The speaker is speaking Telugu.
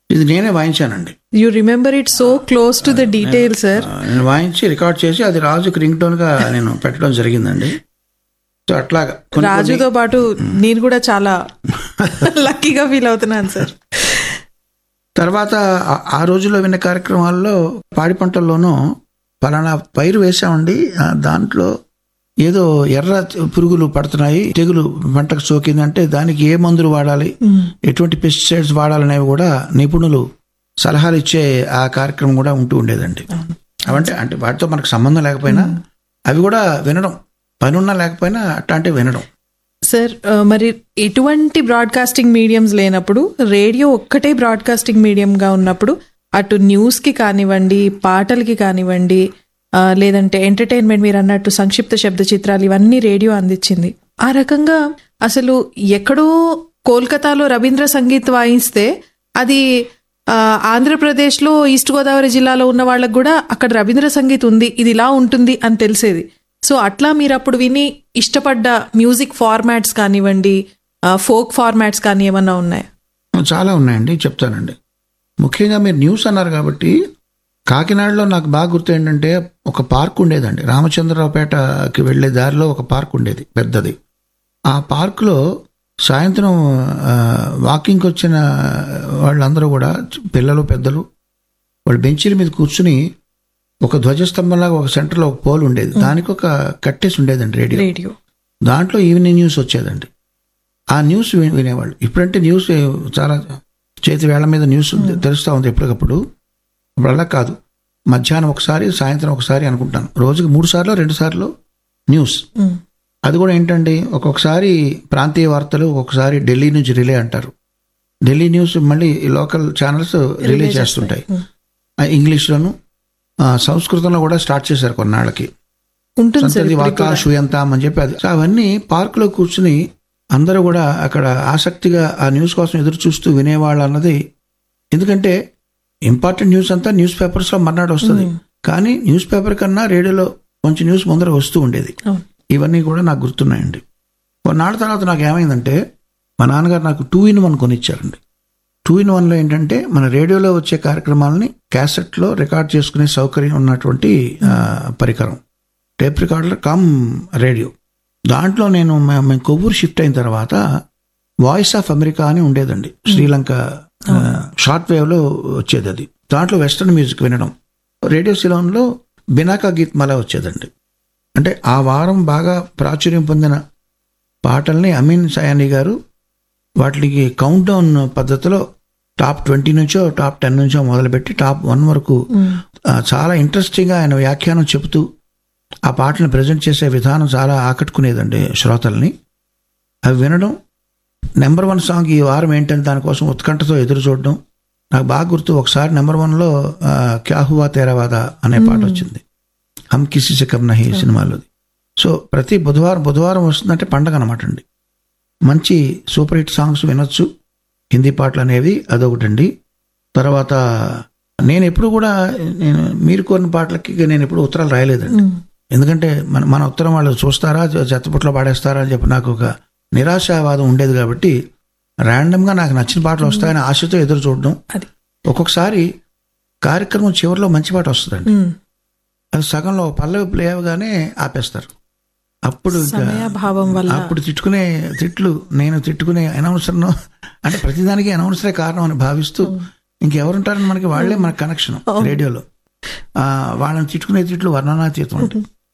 ఇది నేనే వాయించానండి you remember it so close to the detail sir ఆ, నేను వాయించి రికార్డ్ చేసి అది రాజుకి రింగ్ టోన్ గా నేను పెట్టడం జరిగిందండి సో అట్లాగా కొన్ని- రాజుతో పాటు నేను కూడా చాలా లక్కీగా ఫీల్ అవుతున్నాను సార్ తర్వాత ఆ- ఆ రోజుల్లో విన్న కార్యక్రమాల్లో పాడి పంటల్లోనూ పలానా పైరు వేసామండి ఆ, దాంట్లో ఏదో ఎర్ర పురుగులు పడుతున్నాయి తెగులు పంటకు సోకిందంటే దానికి ఏ మందులు వాడాలి ఎటువంటి పెస్టిసైడ్స్ వాడాలనేవి కూడా నిపుణులు సలహాలు ఇచ్చే ఆ కార్యక్రమం కూడా ఉంటూ ఉండేదండి అవంటే అంటే వాటితో మనకు సంబంధం లేకపోయినా అవి కూడా వినడం పని ఉన్నా లేకపోయినా అట్లాంటివి వినడం సార్ ఆ, మరి ఎటువంటి బ్రాడ్కాస్టింగ్ మీడియంస్ లేనప్పుడు రేడియో ఒక్కటే బ్రాడ్కాస్టింగ్ మీడియంగా ఉన్నప్పుడు అటు న్యూస్కి కానివ్వండి పాటలకి కానివ్వండి ఆ, లేదంటే ఎంటర్టైన్మెంట్ మీరు అన్నట్టు సంక్షిప్త శబ్ద చిత్రాలు ఇవన్నీ రేడియో అందించింది ఆ రకంగా అసలు ఎక్కడో కోల్కతాలో రవీంద్ర సంగీత్ వాయిస్తే అది ఆ, ఆంధ్రప్రదేశ్లో ఈస్ట్ గోదావరి జిల్లాలో ఉన్న వాళ్ళకు కూడా అక్కడ రవీంద్ర సంగీత్ ఉంది ఇది ఇలా ఉంటుంది అని తెలిసేది సో అట్లా మీరు అప్పుడు విని ఇష్టపడ్డ మ్యూజిక్ ఫార్మాట్స్ కానివ్వండి ఫోక్ ఫార్మాట్స్ కానీ ఏమన్నా ఉన్నాయా చాలా ఉన్నాయండి చెప్తానండి ముఖ్యంగా మీరు న్యూస్ అన్నారు కాబట్టి కాకినాడలో నాకు బాగా గుర్తు ఏంటంటే ఒక పార్క్ ఉండేదండి రామచంద్రరావుపేటకి వెళ్ళే దారిలో ఒక పార్క్ ఉండేది పెద్దది ఆ పార్కులో సాయంత్రం ఆ, వాకింగ్కి వచ్చిన వాళ్ళందరూ కూడా పిల్లలు పెద్దలు వాళ్ళు బెంచీల మీద కూర్చుని ఒక ధ్వజస్తంభంలాగా ఒక సెంటర్లో ఒక పోల్ ఉండేది దానికి ఒక కట్టేసి ఉండేదండి రేడియో రేడియో దాంట్లో ఈవినింగ్ న్యూస్ వచ్చేదండి ఆ న్యూస్ వి- వినేవాళ్ళు ఇప్పుడంటే న్యూస్ చాలా చేతి వేళ్ల మీద న్యూస్ తెలుస్తూ ఉంది ఎప్పటికప్పుడు ఇప్పుడు అలా కాదు మధ్యాహ్నం ఒకసారి సాయంత్రం ఒకసారి అనుకుంటాను రోజుకి మూడు సార్లు రెండు సార్లు న్యూస్ మ్. అది కూడా ఏంటండి ఒక్కొక్కసారి ప్రాంతీయ వార్తలు ఒక్కొక్కసారి ఢిల్లీ నుంచి రిలే అంటారు ఢిల్లీ న్యూస్ మళ్ళీ లోకల్ ఛానల్స్ రిలే చేస్తుంటాయి ఆ, ఇంగ్లీష్లోను ఆ, సంస్కృతంలో కూడా స్టార్ట్ చేశారు కొన్నాళ్ళకి ఉంటుంది సార్ సంతతి ఇప్పటికి వాకా కూడా. షూయంతాం అని చెప్పి అది సో అవన్నీ పార్కులో కూర్చుని అందరూ కూడా అక్కడ ఆసక్తిగా ఆ న్యూస్ కోసం ఎదురు చూస్తూ వినేవాళ్ళు అన్నది ఎందుకంటే ఇంపార్టెంట్ న్యూస్ అంతా న్యూస్ పేపర్స్ లో మర్నాడు వస్తుంది కానీ న్యూస్ పేపర్ కన్నా రేడియోలో కొంచెం న్యూస్ ముందర వస్తూ ఉండేది అవును. ఇవన్నీ కూడా నాకు గుర్తున్నాయండి కొన్నాళ్ళ తర్వాత నాకు ఏమైందంటే మా నాన్నగారు నాకు టూ ఇన్ వన్ కొనిచ్చారండి టూ ఇన్ వన్లో ఏంటంటే మన రేడియోలో వచ్చే కార్యక్రమాలని క్యాసెట్లో రికార్డ్ చేసుకునే సౌకర్యం ఉన్నటువంటి ఆ, పరికరం టేప్ రికార్డర్ కమ్ రేడియో దాంట్లో నేను మే- మేము కొవ్వూరు షిఫ్ట్ అయిన తర్వాత వాయిస్ ఆఫ్ అమెరికా అని ఉండేదండి శ్రీలంక ఆ, షార్ట్ వేవ్లో వచ్చేది అది దాంట్లో వెస్ట్రన్ మ్యూజిక్ వినడం రేడియో సిలోన్లో బినాకా గీత్ మలా వచ్చేదండి అంటే ఆ వారం బాగా ప్రాచుర్యం పొందిన పాటల్ని అమీన్ సయానీ గారు వాటికి కౌంట్ డౌన్ పద్ధతిలో టాప్ ట్వంటీ నుంచో టాప్ టెన్ నుంచో మొదలుపెట్టి టాప్ వన్ వరకు ఆ, చాలా ఇంట్రెస్టింగ్గా ఆయన వ్యాఖ్యానం చెబుతూ ఆ పాటలను ప్రజెంట్ చేసే విధానం చాలా ఆకట్టుకునేదండి శ్రోతల్ని అవి వినడం నెంబర్ వన్ సాంగ్ ఈ వారం ఏంటని దానికోసం ఉత్కంఠతో ఎదురు చూడడం నాకు బాగా గుర్తు ఒకసారి నెంబర్ వన్లో ఆ, క్యా హువా తేరావాదా అనే పాట వచ్చింది హమ్ కిసి సే కబ్ నహీ సినిమాలోది సో ప్రతి బుధవారం బుధవారం వస్తుందంటే పండగ అనమాట అండి మంచి సూపర్ హిట్ సాంగ్స్ వినొచ్చు హిందీ పాటలు అనేవి అదొకటండి తర్వాత నేను ఎప్పుడు కూడా నేను మీరు కోరిన పాటలకి నేను ఎప్పుడు ఉత్తరాలు రాయలేదండి ఎందుకంటే మన మన ఉత్తరం వాళ్ళు చూస్తారా చెత్తపుట్లో పాడేస్తారా అని చెప్పి నాకు ఒక నిరాశావాదం ఉండేది కాబట్టి ర్యాండమ్గా నాకు నచ్చిన పాటలు వస్తాయని ఆశతో ఎదురు చూడడం అది. ఒక్కొక్కసారి కార్యక్రమం చివరిలో మంచి పాట వస్తుందండి మ్. అది సగంలో పల్లవి ప్లే అవగానే ఆపేస్తారు అప్పుడు ఇంకా సమయాభావం వల్ల అప్పుడు తిట్టుకునే తిట్లు నేను తిట్టుకునే అనౌన్సర్ను అంటే ప్రతిదానికి అనౌన్సరే కారణం అని భావిస్తూ ఇంకెవరుంటారని మనకి వాళ్ళే మన కనెక్షన్ రేడియోలో ఆ, వాళ్ళని తిట్టుకునే తిట్లు వర్ణనాతీతం అంటే